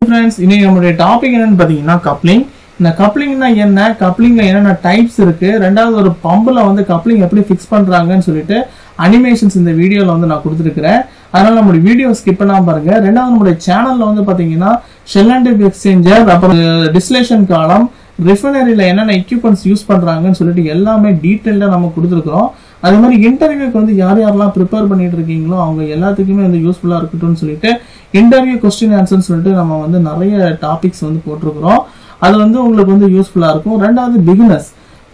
friends இன்னைக்கு நம்மளுடைய topic என்னன்னு பார்த்தீங்கன்னா கப்ளிங் இந்த கப்ளிங்னா என்ன கப்ளிங்ல என்னென்ன டைப்ஸ் இருக்கு ரெண்டாவது ஒரு பம்பில் வந்து கப்ளிங் எப்படி ஃபிக்ஸ் பண்றாங்கன்னு சொல்லிட்டு அனிமேஷன்ஸ் இந்த வீடியோவில் வந்து நான் கொடுத்துருக்கிறேன் அதனால நம்மளுடைய வீடியோ ஸ்கிப் பண்ணாம பாருங்க ரெண்டாவது நம்மளுடைய சேனல்ல வந்து பார்த்தீங்கன்னா ஷெல் அண்ட் எக்ஸ்சேஞ்சர் அப்புறம் டிஸ்லேஷன் காலம் ரிஃபைனரியில் என்னென்ன எக்யூப்மெண்ட்ஸ் யூஸ் பண்றாங்கன்னு சொல்லிட்டு எல்லாமே டீட்டெயிலாக நம்ம கொடுத்துருக்குறோம் அதே மாதிரி இன்டர்வியூக்கு வந்து யார் யாரெல்லாம் ப்ரிப்பேர் பண்ணிட்டு இருக்கீங்களோ அவங்க எல்லாத்துக்குமே வந்து யூஸ்ஃபுல்லாக இருக்கட்டும்னு சொல்லிட்டு இன்டர்வியூ கொஸ்டின் ஆன்சர்னு சொல்லிட்டு நம்ம வந்து நிறைய டாபிக்ஸ் வந்து போட்டிருக்கிறோம் அது வந்து உங்களுக்கு வந்து யூஸ்ஃபுல்லாக இருக்கும் ரெண்டாவது பிகினர்ஸ்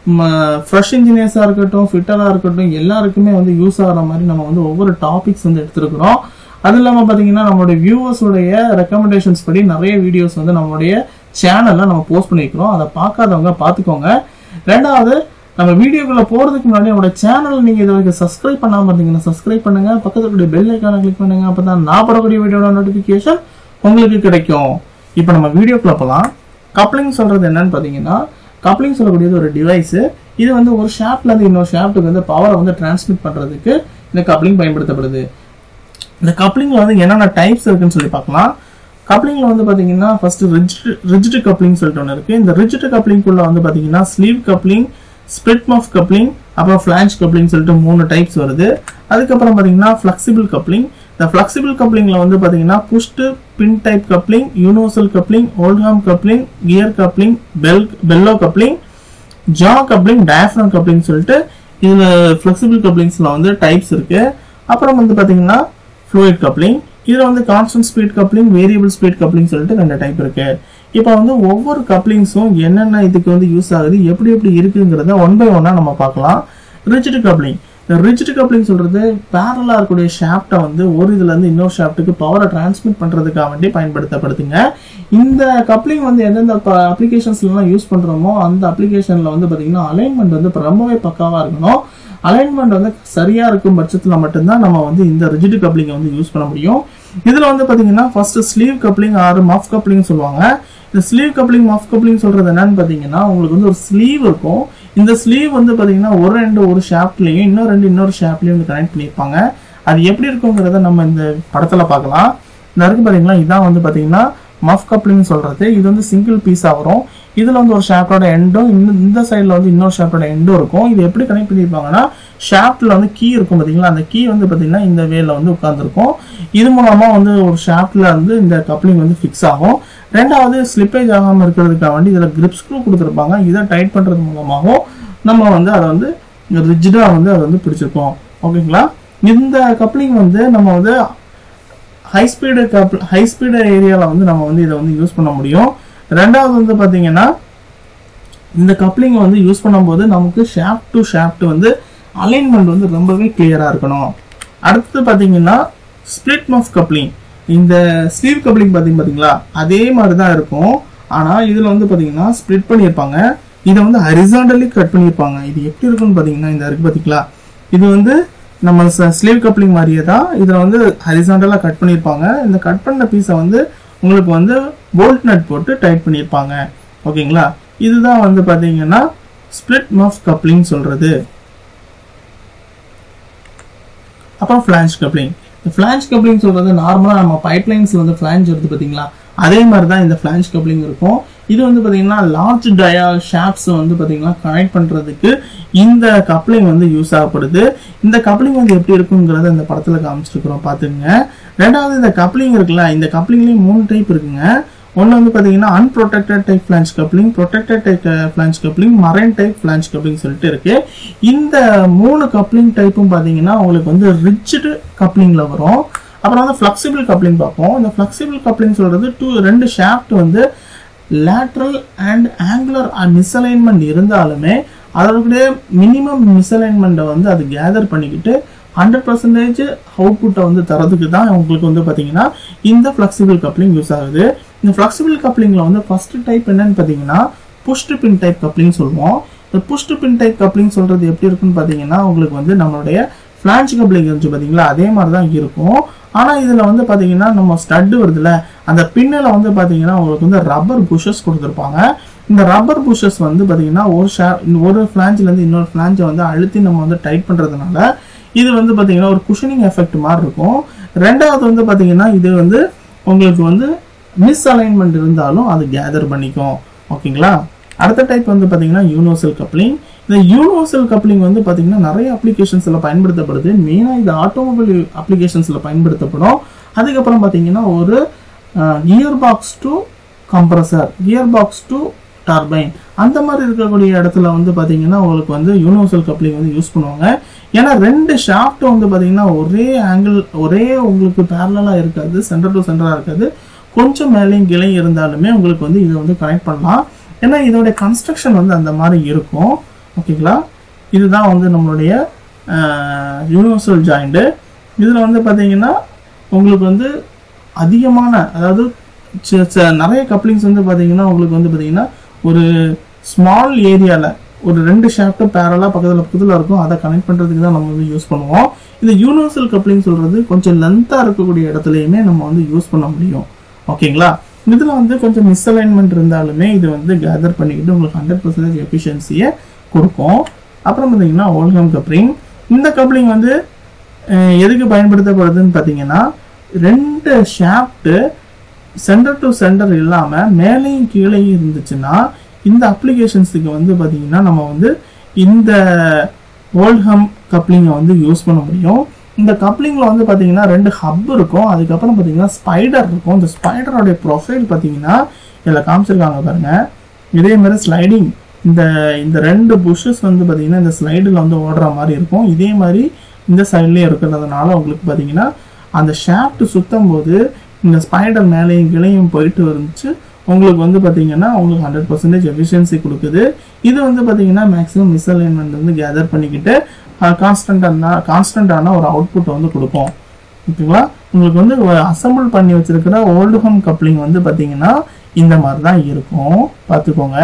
ஃப்ரெஷ் இன்ஜினியர்ஸாக இருக்கட்டும் ஃபிட்டராக இருக்கட்டும் எல்லாருக்குமே வந்து யூஸ் ஆகிற மாதிரி நம்ம வந்து ஒவ்வொரு டாபிக்ஸ் வந்து எடுத்திருக்கிறோம் அது இல்லாமல் பார்த்தீங்கன்னா நம்மளுடைய வியூவர்ஸுடைய ரெக்கமெண்டேஷன்ஸ் படி நிறைய வீடியோஸ் வந்து நம்மளுடைய சேனலில் நம்ம போஸ்ட் பண்ணியிருக்கிறோம் அதை பார்க்காதவங்க பார்த்துக்கோங்க ரெண்டாவது நம்ம வீடியோக்குள்ள போறதுக்கு முன்னாடி நம்மளோட சேனல் நீங்க இது வரைக்கும் சப்ஸ்கிரைப் பண்ணாம இருந்தீங்கன்னா சப்ஸ்கிரைப் பண்ணுங்க பக்கத்துல கூடிய பெல் ஐக்கான கிளிக் பண்ணுங்க அப்பதான் நான் போடக்கூடிய வீடியோட நோட்டிபிகேஷன் உங்களுக்கு கிடைக்கும் இப்போ நம்ம வீடியோக்குள்ள போலாம் கப்ளிங் சொல்றது என்னன்னு பாத்தீங்கன்னா கப்ளிங் சொல்லக்கூடியது ஒரு டிவைஸ் இது வந்து ஒரு ஷாப்ட்ல இருந்து இன்னொரு ஷாப்ட்டுக்கு வந்து பவரை வந்து டிரான்ஸ்மிட் பண்றதுக்கு இந்த கப்ளிங் பயன்படுத்தப்படுது இந்த கப்ளிங்ல வந்து என்னென்ன டைப்ஸ் இருக்குன்னு சொல்லி பார்க்கலாம் கப்ளிங்ல வந்து பாத்தீங்கன்னா ஃபர்ஸ்ட் ரிஜிட் ரிஜிட் கப்ளிங் சொல்லிட்டு ஒன்று இருக்கு இந்த ரிஜிட் கப்ளிங்குள்ள வந்து பாத்தீங்கன்னா sleeve coupling split muff coupling அப்புறம் ஃபிளான்ச் கப்ளிங் சொல்லிட்டு மூணு டைப்ஸ் வருது அதுக்கப்புறம் பார்த்தீங்கன்னா ஃப்ளெக்சிபிள் கப்ளிங் இந்த ஃப்ளெக்சிபிள் கப்ளிங்கில் வந்து பார்த்தீங்கன்னா bushed pin type coupling universal coupling Oldham coupling gear coupling bell bellow coupling jaw coupling diaphragm coupling சொல்லிட்டு இதில் ஃப்ளெக்சிபிள் கப்ளிங்ஸில் வந்து டைப்ஸ் இருக்கு அப்புறம் வந்து பார்த்தீங்கன்னா ஃப்ளூயிட் கப்ளிங் இதில் வந்து constant speed coupling variable speed coupling சொல்லிட்டு ரெண்டு டைப் இருக்கு இப்போ வந்து ஒவ்வொரு கப்ளிங்ஸும் என்னென்ன இதுக்கு வந்து யூஸ் ஆகுது எப்படி எப்படி இருக்குங்கிறத ஒன் பை ஒன்னா நம்ம பார்க்கலாம் ரிஜிட் கப்ளிங் இந்த ரிஜிட் கப்ளிங் சொல்றது பேரலா இருக்கக்கூடிய ஷாஃப்டை வந்து ஒரு இதுல இருந்து இன்னொரு ஷாஃப்ட்டுக்கு பவரை டிரான்ஸ்மிட் பண்றதுக்காக வேண்டி பயன்படுத்தப்படுதுங்க இந்த கப்ளிங் வந்து எந்தெந்த அப்ளிகேஷன்ஸ்லாம் யூஸ் பண்றோமோ அந்த அப்ளிகேஷன்ல வந்து பாத்தீங்கன்னா அலைன்மெண்ட் வந்து இப்ப ரொம்பவே பக்காவா இருக்கணும் அலைன்மெண்ட் வந்து சரியா இருக்கும் பட்சத்துல மட்டும்தான் நம்ம வந்து இந்த ரிஜிட் கப்ளிங்கை வந்து யூஸ் பண்ண முடியும் இதுல வந்து பாத்தீங்கன்னா first sleeve coupling or muff coupling சொல்லுவாங்க இந்த ஸ்லீவ் கப்ளிங் மஃப் கப்ளிங் சொல்றது என்னன்னு பாத்தீங்கன்னா உங்களுக்கு வந்து ஒரு ஸ்லீவ் இருக்கும் இந்த ஸ்லீவ் வந்து பாத்தீங்கன்னா ஒரு ரெண்டு ஒரு ஷாப்ட்லயும் இன்னும் ரெண்டு இன்னொரு ஷாப்லயும் வந்து கனெக்ட் பண்ணியிருப்பாங்க அது எப்படி இருக்குங்கிறத நம்ம இந்த படத்துல பார்க்கலாம் இந்த இருக்கு பாத்தீங்களா இதான் வந்து பாத்தீங்கன்னா மஃப் கப்ளிங் சொல்றது இது வந்து சிங்கிள் பீஸா வரும் இதுல வந்து ஒரு ஷாப்டோட எண்டும் இந்த சைடுல வந்து இன்னொரு ஷாப்டோட எண்டும் இருக்கும் இது எப்படி கனெக்ட் பண்ணியிருப்பாங்கன்னா ஷாப்ட்ல வந்து கீ இருக்கும் பாத்தீங்களா அந்த கீ வந்து பாத்தீங்கன்னா இந்த வேல வந்து உட்கார்ந்துருக்கும் இது மூலமா வந்து ஒரு ஷாப்ட்ல வந்து இந்த கப்ளிங் வந்து ஃபிக்ஸ் ஆகும் ரெண்டாவது ஸ்லிப்பேஜ் ஆகாம இருக்கிறதுக்காக வேண்டி இதுல கிரிப் ஸ்க்ரூ கொடுத்துருப்பாங்க இதை டைட் பண்றது மூலமாகவும் நம்ம வந்து அதை வந்து ரிஜிடா வந்து அதை வந்து பிடிச்சிருக்கோம் ஓகேங்களா இந்த கப்ளிங் வந்து நம்ம வந்து ஹை ஸ்பீடு கப் ஹை ஸ்பீடு ஏரியாவில் வந்து நம்ம வந்து இதை வந்து யூஸ் பண்ண முடியும் ரெண்டாவது வந்து பார்த்தீங்கன்னா இந்த கப்ளிங்கை வந்து யூஸ் பண்ணும்போது நமக்கு ஷாஃப்ட் டு ஷாஃப்ட் வந்து அலைன்மெண்ட் வந்து ரொம்பவே கிளியராக இருக்கணும் அடுத்து பார்த்தீங்கன்னா ஸ்பிளிட் மஃப் கப்ளிங் இந்த ஸ்லீவ் கப்ளிங் பார்த்தீங்க பார்த்தீங்களா அதே மாதிரி தான் இருக்கும் ஆனால் இதில் வந்து பார்த்தீங்கன்னா ஸ்ப்ளிட் பண்ணியிருப்பாங்க இதை வந்து ஹரிசாண்டலி கட் பண்ணியிருப்பாங்க இது எப்படி இருக்குன்னு பார்த்தீங்கன்னா இந்த இருக்கு பார்த்தீங்களா இது வந்து நம்ம ஸ்லீவ் கப்ளிங் மாதிரியே தான் இதில் வந்து ஹரிசாண்டலாக கட் பண்ணியிருப்பாங்க இந்த கட் பண்ண பீஸை வந்து உங்களுக்கு வந்து போல்ட் நட் போட்டு டைட் பண்ணியிருப்பாங்க ஓகேங்களா இதுதான் வந்து பார்த்தீங்கன்னா ஸ்பிளிட் மஃப் கப்ளிங் சொல்றது அப்புறம் ஃபிளான்ச் கப்ளிங் இந்த ஃபிளான்ச் கப்ளிங் சொல்றது நார்மலாக நம்ம பைப்லைன்ஸ்ல வந்து ஃபிளான்ச் வருது பார்த்தீங்களா அதே மாதிரி தான் இந்த ஃபிளான்ச் கப்ளிங் இருக்கும் இது வந்து பார்த்தீங்கன்னா லார்ஜ் டயா ஷாப்ஸ் வந்து பார்த்தீங்கன்னா கனெக்ட் பண்ணுறதுக்கு இந்த கப்ளிங் வந்து யூஸ் ஆகப்படுது இந்த கப்ளிங் வந்து எப்படி இருக்குங்கிறத இந்த படத்தில் காமிச்சிருக்கிறோம் பார்த்துங்க ரெண்டாவது இந்த கப்ளிங் இருக்குல்ல இந்த கப்ளிங்லேயும் மூணு டைப் இருக்குங்க ஒன்று வந்து பார்த்தீங்கன்னா unprotected type flange coupling protected type flange coupling marine type flange coupling சொல்லிட்டு இருக்கு இந்த மூணு கப்ளிங் டைப்பும் பார்த்தீங்கன்னா உங்களுக்கு வந்து ரிச்சிடு கப்ளிங்கில் வரும் அப்புறம் வந்து ஃப்ளெக்சிபிள் கப்ளிங் பார்ப்போம் இந்த ஃப்ளெக்சிபிள் கப்ளிங் சொல்றது டூ ரெண்டு ஷாஃப்ட் வந்து லேட்ரல் அண்ட் ஆங்குலர் மிஸ்அலைன்மெண்ட் இருந்தாலுமே அதோடைய மினிமம் மிஸ்அலைன்மெண்ட்டை வந்து அது கேதர் பண்ணிக்கிட்டு ஹண்ட்ரட் பர்சன்டேஜ் அவுட்புட்டை வந்து தரதுக்கு தான் உங்களுக்கு வந்து பார்த்தீங்கன்னா இந்த ஃப்ளெக்சிபிள் கப்ளிங் யூஸ் ஆகுது இந்த ஃப்ளெக்சிபிள் கப்ளிங்கில் வந்து ஃபர்ஸ்ட் டைப் என்னன்னு பார்த்தீங்கன்னா புஷ்டு பின் டைப் கப்ளிங் சொல்லுவோம் இந்த புஷ்டு பின் டைப் கப்ளிங் சொல்றது எப்படி இருக்குன்னு பார்த்தீங்கன்னா உங்களுக்கு வந்து நம்மளுடைய ஃபிளான்ச் கப்ளிங் இருந்துச்சு பார்த்தீங்களா அதே மாதிரி தான் இருக்கும் ஆனால் இதில் வந்து பார்த்தீங்கன்னா நம்ம ஸ்டட்டு வருதுல்ல அந்த பின்னில் வந்து பார்த்தீங்கன்னா உங்களுக்கு வந்து ரப்பர் புஷஸ் கொடுத்துருப்பாங்க இந்த ரப்பர் புஷஸ் வந்து பார்த்தீங்கன்னா ஒரு ஷே ஒரு ஃப்ளான்ச்லேருந்து இன்னொரு ஃப்ளான்ச்சை வந்து அழுத்தி நம்ம வந்து டைட் பண்ணுறதுனால இது வந்து பார்த்தீங்கன்னா ஒரு குஷனிங் எஃபெக்ட் மாதிரி இருக்கும் ரெண்டாவது வந்து பார்த்தீங்கன்னா இது வந்து உங்களுக்கு வந்து மிஸ் அலைன்மெண்ட் இருந்தாலும் அது கேதர் பண்ணிக்கும் ஓகேங்களா அடுத்த டைப் வந்து பார்த்தீங்கன்னா யூனிவர்சல் கப்ளிங் இந்த யூனிவர்சல் கப்ளிங் வந்து பார்த்தீங்கன்னா நிறைய அப்ளிகேஷன்ஸில் பயன்படுத்தப்படுது மெயினாக இது ஆட்டோமொபைல் அப்ளிகேஷன்ஸில் பயன்படுத்தப்படும் அதுக்கப்புறம் பார்த்தீங்கன்னா ஒரு gearbox to compressor gearbox to turbine அந்த மாதிரி இருக்கக்கூடிய இடத்துல வந்து பார்த்தீங்கன்னா உங்களுக்கு வந்து யூனிவர்சல் கப்ளிங் வந்து யூஸ் பண்ணுவாங்க ஏன்னா ரெண்டு ஷாஃப்ட் வந்து பார்த்தீங்கன்னா ஒரே ஆங்கிள் ஒரே உங்களுக்கு பேரலாக இருக்காது சென்டர் டு சென்டராக இருக்காது கொஞ்சம் மேலேயும் கிளை இருந்தாலுமே உங்களுக்கு வந்து இதை வந்து கனெக்ட் பண்ணலாம் ஏன்னா இதோடைய கன்ஸ்ட்ரக்ஷன் வந்து அந்த மாதிரி இருக்கும் ஓகேங்களா இதுதான் வந்து நம்மளுடைய யூனிவர்சல் ஜாயிண்ட்டு இதில் வந்து பார்த்தீங்கன்னா உங்களுக்கு வந்து அதிகமான அதாவது ச- ச- நிறைய கப்ளிங்ஸ் வந்து பார்த்தீங்கன்னா உங்களுக்கு வந்து பார்த்தீங்கன்னா ஒரு ஸ்மால் ஏரியாவில் ஒரு ரெண்டு ஷாஃப்ட்டும் பேரலாக பக்கத்தில் பக்கத்தில் இருக்கும் அதை கனெக்ட் பண்ணுறதுக்கு தான் நம்ம வந்து யூஸ் பண்ணுவோம் இந்த யூனிவர்சல் கப்ளிங் சொல்கிறது கொஞ்சம் லென்த்தாக இருக்கக்கூடிய இடத்துலையுமே நம்ம வந்து யூஸ் பண்ண முடியும் ஓகேங்களா இதில் வந்து கொஞ்சம் மிஸ்அலைன்மெண்ட் இருந்தாலுமே இது வந்து கேதர் பண்ணிக்கிட்டு உங்களுக்கு ஹண்ட்ரட் பர்சன்டேஜ் எஃபிஷியன்சியை கொடுக்கும் அப்புறம் பார்த்தீங்கன்னா ஓல்கம் கப்ளிங் இந்த கப்ளிங் வந்து அஹ், எதுக்கு பயன்படுத்தப்படுதுன்னு பார்த்தீங்கன்னா ரெண்டு ஷாஃப்ட்டு சென்டர் டு சென்டர் இல்லாமல் மேலேயும் கீழேயும் இருந்துச்சுன்னா இந்த அப்ளிகேஷன்ஸுக்கு வந்து பார்த்தீங்கன்னா நம்ம வந்து இந்த ஓல்ஹம் கப்ளிங்கை வந்து யூஸ் பண்ண முடியும் இந்த கப்ளிங்கில் வந்து பார்த்தீங்கன்னா ரெண்டு ஹப் இருக்கும் அதுக்கப்புறம் பார்த்தீங்கன்னா ஸ்பைடர் இருக்கும் இந்த ஸ்பைடரோடைய ப்ரொஃபைல் பார்த்தீங்கன்னா இதில் காமிச்சிருக்காங்க பாருங்க இதே மாதிரி ஸ்லைடிங் இந்த இந்த ரெண்டு புஷஸ் வந்து பார்த்தீங்கன்னா இந்த ஸ்லைடில் வந்து ஓடுற மாதிரி இருக்கும் இதே மாதிரி இந்த சைட்லேயும் இருக்கிறதுனால உங்களுக்கு பார்த்தீங்கன்னா அந்த ஷாஃப்ட் சுத்தும் போது இந்த ஸ்பைடர் மேலேயும் கிளையும் போயிட்டு இருந்துச்சு உங்களுக்கு வந்து பார்த்தீங்கன்னா உங்களுக்கு ஹண்ட்ரட் பர்சன்டேஜ் எஃபிஷியன்சி கொடுக்குது இது வந்து பார்த்தீங்கன்னா மேக்ஸிமம் மிஸ்அலைன்மெண்ட் வந்து கேதர் பண்ணிக்கிட்டு கான்ஸ்டன்டான கான்ஸ்டன்டான ஒரு அவுட்புட் வந்து கொடுக்கும் ஓகேங்களா உங்களுக்கு வந்து அசம்பிள் பண்ணி வச்சிருக்கிற ஓல்டு ஹோம் கப்ளிங் வந்து பார்த்தீங்கன்னா இந்த மாதிரி தான் இருக்கும் பார்த்துக்கோங்க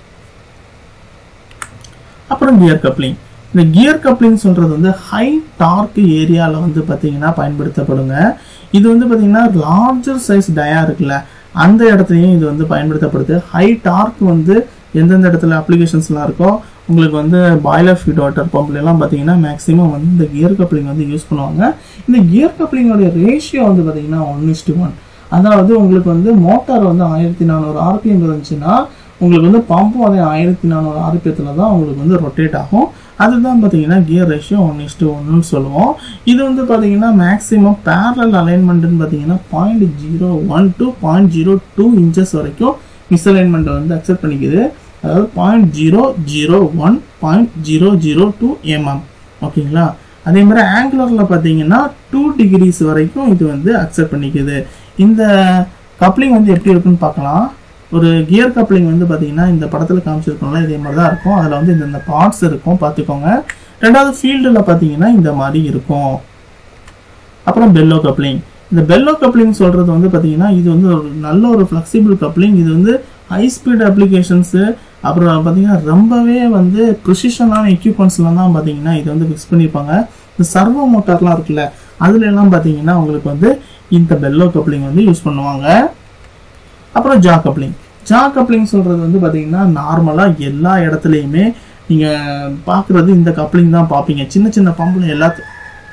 அப்புறம் கியர் கப்ளிங் இந்த கியர் கப்ளிங் சொல்றது வந்து ஹை டார்க் ஏரியாவில் வந்து பார்த்தீங்கன்னா பயன்படுத்தப்படுங்க இது வந்து பார்த்தீங்கன்னா லார்ஜர் சைஸ் டயா இருக்குல்ல அந்த இடத்துலையும் இது வந்து பயன்படுத்தப்படுது ஹை டார்க் வந்து எந்தெந்த இடத்துல அப்ளிகேஷன்ஸ்லாம் இருக்கோ உங்களுக்கு வந்து பாய்லர் ஃபீட் வாட்டர் பம்ப்லாம் பார்த்தீங்கன்னா மேக்ஸிமம் வந்து இந்த கியர் கப்ளிங் வந்து யூஸ் பண்ணுவாங்க இந்த கியர் கப்ளிங்கோட ரேஷியோ வந்து பார்த்தீங்கன்னா ஒன் இஸ்டு ஒன் அதாவது உங்களுக்கு வந்து மோட்டார் வந்து ஆயிரத்தி நானூறு ஆர்பிஎம் இருந்துச்சுன்னா உங்களுக்கு வந்து பம்பும் அதே ஆயிரத்தி நானூறு ஆர்பிஎத்தில் தான் உங்களுக்கு வந்து ரொட்டேட் ஆகும் அதுதான் பார்த்தீங்கன்னா கியர் ரேஷியோ ஒன் இஸ்டு ஒன்னு சொல்லுவோம் இது வந்து பார்த்தீங்கன்னா மேக்ஸிமம் பேரல் அலைன்மெண்ட்னு பார்த்தீங்கன்னா point zero one to point zero two inches வரைக்கும் மிஸ்அலைன்மெண்ட்டை வந்து அக்செப்ட் பண்ணிக்குது அதாவது point zero zero one point zero zero two mm ஓகேங்களா அதே மாதிரி ஆங்குலரில் பார்த்தீங்கன்னா டூ டிகிரிஸ் வரைக்கும் இது வந்து அக்செப்ட் பண்ணிக்குது இந்த கப்ளிங் வந்து எப்படி இருக்குன்னு பார்க்கலாம் ஒரு கியர் கப்ளிங் வந்து பார்த்தீங்கன்னா இந்த படத்தில் காமிச்சிருக்கோம்ல இதே மாதிரி தான் இருக்கும் அதில் வந்து இந்த பார்ட்ஸ் இருக்கும் பார்த்துக்கோங்க ரெண்டாவது ஃபீல்டில் பார்த்தீங்கன்னா இந்த மாதிரி இருக்கும் அப்புறம் பெல்லோ கப்ளிங் இந்த பெல்லோ கப்ளிங் சொல்கிறது வந்து பார்த்தீங்கன்னா இது வந்து ஒரு நல்ல ஒரு ஃப்ளெக்சிபிள் கப்ளிங் இது வந்து ஹை ஸ்பீட் அப்ளிகேஷன்ஸு அப்புறம் பார்த்தீங்கன்னா ரொம்பவே வந்து ப்ரிசிஷனான எக்யூப்மெண்ட்ஸ்லாம் தான் பார்த்தீங்கன்னா இது வந்து ஃபிக்ஸ் பண்ணியிருப்பாங்க இந்த சர்வோ மோட்டார்லாம் இருக்குல்ல அதுல எல்லாம் பார்த்தீங்கன்னா உங்களுக்கு வந்து இந்த பெல்லோ கப்ளிங் வந்து யூஸ் பண்ணுவாங்க அப்புறம் ஜா கப்ளிங் ஜா கப்ளிங் சொல்றது வந்து பாத்தீங்கன்னா நார்மலா எல்லா இடத்துலையுமே நீங்க பாக்குறது இந்த கப்ளிங் தான் பாப்பீங்க சின்ன சின்ன பம்புல எல்லாத்து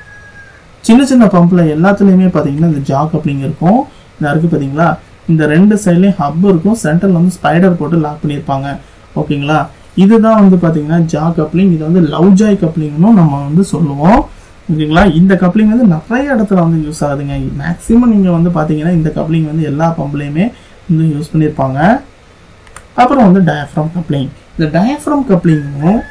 சின்ன சின்ன பம்ப்ல எல்லாத்துலயுமே பாத்தீங்கன்னா இந்த ஜா கப்ளிங் இருக்கும் இந்த இருக்கு பாத்தீங்களா இந்த ரெண்டு சைட்லயும் ஹப் இருக்கும் சென்டர்ல வந்து ஸ்பைடர் போட்டு லாக் பண்ணியிருப்பாங்க ஓகேங்களா இதுதான் வந்து பாத்தீங்கன்னா ஜா கப்ளிங் இது வந்து லவ் ஜாய் கப்ளிங்னு நம்ம வந்து சொல்லுவோம் ஓகேங்களா இந்த கப்ளிங் வந்து நிறைய இடத்துல வந்து யூஸ் ஆகுதுங்க மேக்ஸிமம் நீங்க வந்து பாத்தீங்கன்னா இந்த கப்ளிங் வந்து எல்லா பம்ப்லயுமே வந்து யூஸ் பண்ணியிருப்பாங்க அப்புறம் வந்து டயஃப்ரம் கப்ளிங் இந்த டயஃப்ரம் கப்ளிங்கும்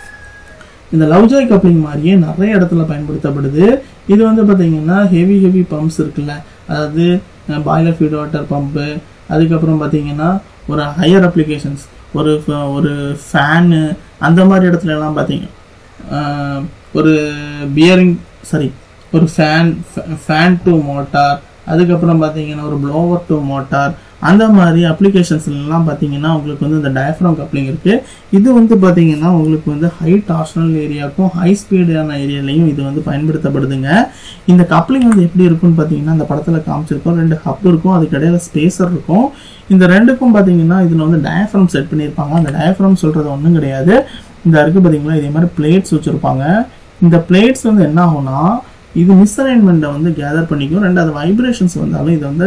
இந்த லவ்ஜாய் கப்ளிங் மாதிரியே நிறைய இடத்துல பயன்படுத்தப்படுது இது வந்து பார்த்தீங்கன்னா ஹெவி ஹெவி பம்ப்ஸ் இருக்குல்ல அதாவது பாய்லர் ஃபீட் வாட்டர் பம்பு அதுக்கப்புறம் பார்த்தீங்கன்னா ஒரு ஹையர் அப்ளிகேஷன்ஸ் ஒரு ஃப- ஒரு ஃபேனு அந்த மாதிரி இடத்துல எல்லாம் பார்த்தீங்க ஆஹ், ஒரு பியரிங் சாரி ஒரு ஃபேன் ஃபேன் டு மோட்டார் அதுக்கப்புறம் பார்த்தீங்கன்னா ஒரு ப்ளோவர் டு மோட்டார் அந்த மாதிரி அப்ளிகேஷன்ஸ்லாம் பார்த்தீங்கன்னா உங்களுக்கு வந்து இந்த டயஃப்ரம் கப்ளிங் இருக்கு இது வந்து பார்த்தீங்கன்னா உங்களுக்கு வந்து ஹை டார்ஷனல் ஏரியாவுக்கும் ஹை ஸ்பீடான ஏரியாலையும் இது வந்து பயன்படுத்தப்படுதுங்க இந்த கப்ளிங் வந்து எப்படி இருக்கும்னு பார்த்தீங்கன்னா இந்த படத்தில் காமிச்சிருக்கோம் ரெண்டு ஹப் இருக்கும் அதுக்கு இடையில ஸ்பேசர் இருக்கும் இந்த ரெண்டுக்கும் பார்த்தீங்கன்னா இதில் வந்து டயஃப்ரம் செட் பண்ணியிருப்பாங்க அந்த டயஃப்ரம் சொல்கிறது ஒன்றும் கிடையாது இந்த இருக்கு பார்த்தீங்களா இதே மாதிரி பிளேட்ஸ் வச்சுருப்பாங்க இந்த பிளேட்ஸ் வந்து என்ன ஆகும்னா இது மிஸ்அலைன்மெண்ட்டை வந்து கேதர் பண்ணிக்கும் ரெண்டாவது வைப்ரேஷன்ஸ் வந்தாலும் இது வந்து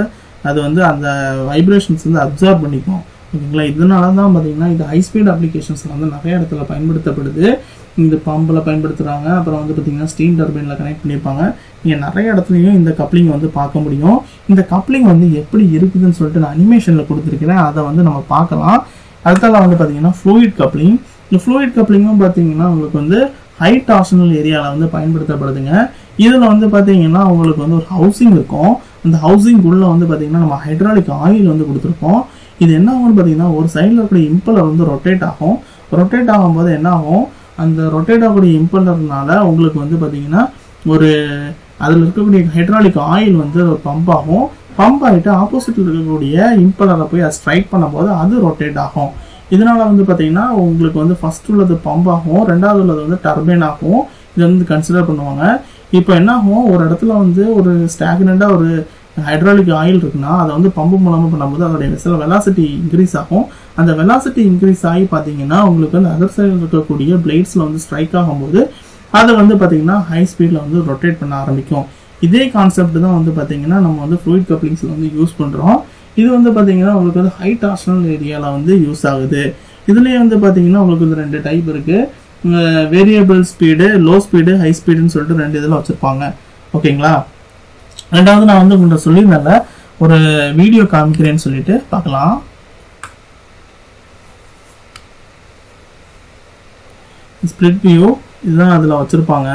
அது வந்து அந்த வைப்ரேஷன்ஸ் வந்து அப்சர்வ் பண்ணிக்கும் ஓகேங்களா இதனால தான் பார்த்தீங்கன்னா இது ஹை ஸ்பீட் அப்ளிகேஷன்ஸில் வந்து நிறைய இடத்துல பயன்படுத்தப்படுது இந்த பம்பில் பயன்படுத்துகிறாங்க அப்புறம் வந்து பார்த்தீங்கன்னா ஸ்டீம் டர்பைனில் கனெக்ட் பண்ணியிருப்பாங்க நீங்கள் நிறைய இடத்துலையும் இந்த கப்ளிங் வந்து பார்க்க முடியும் இந்த கப்ளிங் வந்து எப்படி இருக்குதுன்னு சொல்லிட்டு நான் அனிமேஷனில் கொடுத்துருக்கிறேன் அதை வந்து நம்ம பார்க்கலாம் அடுத்தால வந்து பார்த்தீங்கன்னா ஃப்ளூயிட் கப்ளிங் இந்த ஃப்ளூயிட் கப்ளிங்கும் பார்த்தீங்கன்னா உங்களுக்கு வந்து ஹை டார்ஷனல் ஏரியாவில் வந்து பயன்படுத்தப்படுதுங்க இதில் வந்து பார்த்தீங்கன்னா உங்களுக்கு வந்து ஒரு ஹவுசிங் இருக்கும் அந்த ஹவுசிங்குள்ளே வந்து பார்த்தீங்கன்னா நம்ம ஹைட்ராலிக் ஆயில் வந்து கொடுத்துருக்கோம் இது என்ன ஆகும்னு பார்த்தீங்கன்னா ஒரு சைடில் இருக்கக்கூடிய இம்பலர் வந்து ரொட்டேட் ஆகும் ரொட்டேட் ஆகும்போது என்ன ஆகும் அந்த ரொட்டேட் ஆகக்கூடிய இம்பலர்னால உங்களுக்கு வந்து பார்த்தீங்கன்னா ஒரு அதில் இருக்கக்கூடிய ஹைட்ராலிக் ஆயில் வந்து பம்ப் ஆகும் பம்ப் ஆகிட்டு ஆப்போசிட்டில் இருக்கக்கூடிய இம்பலரை போய் அது ஸ்ட்ரைக் பண்ணும்போது அது ரொட்டேட் ஆகும் இதனால வந்து பார்த்தீங்கன்னா உங்களுக்கு வந்து ஃபர்ஸ்ட் உள்ளது பம்ப் ஆகும் ரெண்டாவது உள்ளது வந்து டர்பைன் ஆகும் இதை வந்து கன்சிடர் பண்ணுவாங்க இப்போ என்ன ஆகும் ஒரு இடத்துல வந்து ஒரு ஸ்டாக்னண்டாக ஒரு ஹைட்ராலிக் ஆயில் இருக்குன்னா அதை வந்து பம்பு மூலமாக பண்ணும்போது அதோடைய வெசல் வெலாசிட்டி இன்க்ரீஸ் ஆகும் அந்த வெலாசிட்டி இன்க்ரீஸ் ஆகி பார்த்தீங்கன்னா உங்களுக்கு வந்து அதர் சைடில் இருக்கக்கூடிய பிளேட்ஸில் வந்து ஸ்ட்ரைக் ஆகும்போது அதை வந்து பார்த்தீங்கன்னா ஹை ஸ்பீடில் வந்து ரொட்டேட் பண்ண ஆரம்பிக்கும் இதே கான்செப்ட் தான் வந்து பார்த்தீங்கன்னா நம்ம வந்து ஃப்ளூயிட் கப்ளிங்ஸில் வந்து யூஸ் பண்ணுறோம் இது வந்து பார்த்தீங்கன்னா உங்களுக்கு வந்து ஹை டார்ஷனல் ஏரியாவில் வந்து யூஸ் ஆகுது இதுலேயே வந்து பார்த்தீங்கன்னா உங்களுக்கு வந்து ரெண்டு டைப் இருக்குது variable speed low speed high ஸ்பீடுன்னு சொல்லிட்டு ரெண்டு இதில் வச்சுருப்பாங்க ஓகேங்களா ரெண்டாவது நான் வந்து உங்கள்கிட்ட சொல்லியிருந்தேன்ல ஒரு வீடியோ காமிக்கிறேன்னு சொல்லிட்டு பார்க்கலாம் ஸ்ப்ளிட் வியூ இதுதான் அதில் வச்சுருப்பாங்க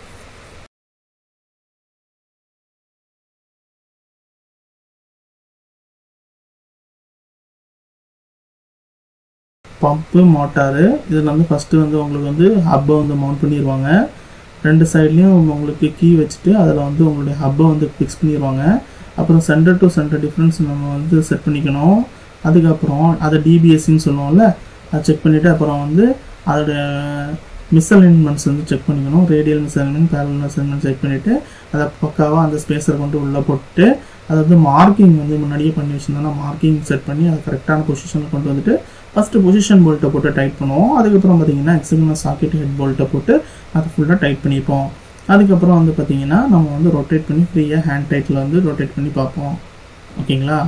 பம்பு மோட்டாரு இதில் வந்து ஃபஸ்ட்டு வந்து உங்களுக்கு வந்து ஹப்பை வந்து மவுண்ட் பண்ணிடுவாங்க ரெண்டு சைட்லேயும் உங்களுக்கு கீ வச்சுட்டு அதில் வந்து உங்களுடைய ஹப்பை வந்து ஃபிக்ஸ் பண்ணிடுவாங்க அப்புறம் சென்டர் டு சென்டர் டிஃப்ரென்ஸ் நம்ம வந்து செட் பண்ணிக்கணும் அதுக்கப்புறம் அதை டிபிஎஸ்சின்னு சொல்லுவோம்ல அதை செக் பண்ணிவிட்டு அப்புறம் வந்து அதோடைய மிஸ்அலைன்மெண்ட்ஸ் வந்து செக் பண்ணிக்கணும் radial misalignment parallel misalignment check பண்ணிவிட்டு அதை பக்காவாக அந்த ஸ்பேஸரை கொண்டு உள்ளே போட்டு அதை வந்து மார்க்கிங் வந்து முன்னாடியே பண்ணி வச்சுருந்தோம்னா மார்க்கிங் செட் பண்ணி அதை கரெக்டான பொசிஷனில் கொண்டு வந்துட்டு ஃபஸ்ட்டு பொசிஷன் போல்ட்டை போட்டு டைட் பண்ணுவோம் அதுக்கப்புறம் பார்த்தீங்கன்னா எக்ஸகனல் சாக்கெட் ஹெட் போல்ட்டை போட்டு அதை ஃபுல்லாக டைட் பண்ணிப்போம் அதுக்கப்புறம் வந்து பார்த்தீங்கன்னா நம்ம வந்து ரொட்டேட் பண்ணி ஃப்ரீயாக ஹேண்ட் டைட்டில் வந்து ரொட்டேட் பண்ணி பார்ப்போம் ஓகேங்களா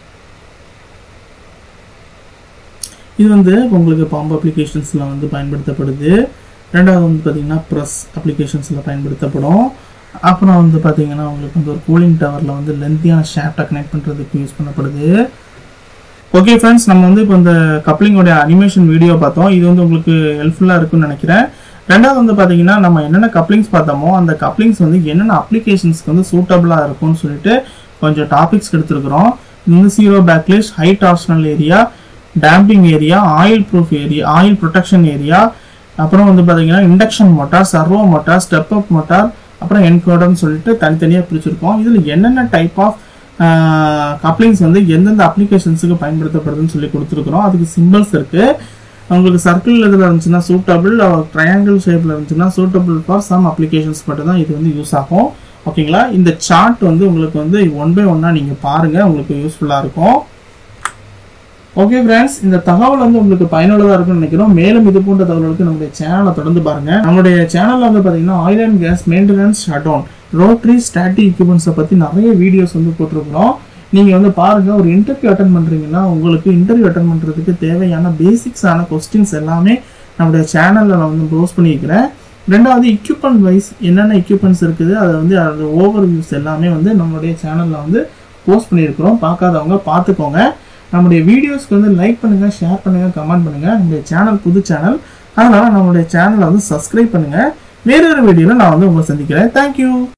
இது வந்து உங்களுக்கு பம்ப் அப்ளிகேஷன்ஸில் வந்து பயன்படுத்தப்படுது ரெண்டாவது வந்து பார்த்தீங்கன்னா ப்ரெஸ் அப்ளிகேஷன்ஸில் பயன்படுத்தப்படும் அப்புறம் வந்து பார்த்தீங்கன்னா உங்களுக்கு வந்து ஒரு கூலிங் டவரில் வந்து லென்த்தியான ஷாஃப்டை கனெக்ட் பண்ணுறதுக்கு யூஸ் பண்ணப்படுது ஓகே ஃப்ரெண்ட்ஸ் நம்ம வந்து இப்போ இந்த கப்ளிங்கோடைய அனிமேஷன் வீடியோ பார்த்தோம் இது வந்து உங்களுக்கு ஹெல்ப்ஃபுல்லாக இருக்குன்னு நினைக்கிறேன் ரெண்டாவது வந்து பார்த்தீங்கன்னா நம்ம என்னென்ன கப்ளிங்ஸ் பார்த்தோமோ அந்த கப்ளிங்ஸ் வந்து என்னென்ன அப்ளிகேஷன்ஸ்க்கு வந்து சூட்டபுளாக இருக்கும்னு சொல்லிட்டு கொஞ்சம் டாபிக்ஸ் எடுத்துருக்குறோம் இது வந்து zero backlash high torsional area damping area oil proof area oil protection area அப்புறம் வந்து பார்த்தீங்கன்னா induction motor servo motor step up motor அப்புறம் என்கோடர்னு சொல்லிட்டு தனித்தனியாக பிரிச்சிருக்கோம் இதில் என்னென்ன டைப் ஆஃப் கப்ளிங்ஸ் வந்து எந்தெந்த அப்ளிகேஷன்ஸுக்கு பயன்படுத்தப்படுதுன்னு சொல்லி கொடுத்துருக்குறோம் அதுக்கு சிம்பிள்ஸ் இருக்கு உங்களுக்கு சர்க்கிள் இதில் இருந்துச்சுன்னா சூட்டபிள் ட்ரையாங்கிள் ஷேப்பில் இருந்துச்சுன்னா சூட்டபிள் ஃபார் சம் அப்ளிகேஷன்ஸ் மட்டும் தான் இது வந்து யூஸ் ஆகும் ஓகேங்களா இந்த சார்ட் வந்து உங்களுக்கு வந்து ஒன் பை ஒன்னாக நீங்கள் பாருங்கள் உங்களுக்கு யூஸ்ஃபுல்லாக இருக்கும் ஓகே ஃப்ரெண்ட்ஸ் இந்த தகவல் வந்து உங்களுக்கு பயனுள்ளதாக இருக்கும்னு நினைக்கிறோம் மேலும் இது போன்ற தகவலுக்கு நம்முடைய சேனலை தொடர்ந்து பாருங்க நம்மளுடைய சேனல்ல வந்து பார்த்தீங்கன்னா oil and gas maintenance shut down rotary static எக்யூப்மெண்ட்ஸை பற்றி நிறைய வீடியோஸ் வந்து போட்டிருக்கிறோம் நீங்கள் வந்து பாருங்க ஒரு இன்டர்வியூ அட்டன் பண்ணுறீங்கன்னா உங்களுக்கு இன்டர்வியூ அட்டன் பண்ணுறதுக்கு தேவையான பேசிக்ஸான கொஸ்டின்ஸ் எல்லாமே நம்மளுடைய சேனலில் நான் வந்து ப்ரோஸ் பண்ணியிருக்கிறேன் ரெண்டாவது எக்யூப்மெண்ட் வைஸ் என்னென்ன எக்யூப்மெண்ட்ஸ் இருக்குது அதை வந்து அது ஓவர் வியூஸ் எல்லாமே வந்து நம்மளுடைய சேனலில் வந்து போஸ்ட் பண்ணியிருக்கிறோம் பார்க்காதவங்க பார்த்துக்கோங்க நம்முடைய வீடியோஸ்க்கு வந்து லைக் பண்ணுங்கள் ஷேர் பண்ணுங்கள் கமெண்ட் பண்ணுங்கள் நம்முடைய சேனல் புது சேனல் அதனால் நம்மளுடைய சேனலை வந்து சப்ஸ்கிரைப் பண்ணுங்கள் வேறொரு வீடியோவில் நான் வந்து உங்களை சந்திக்கிறேன் தேங்க்யூ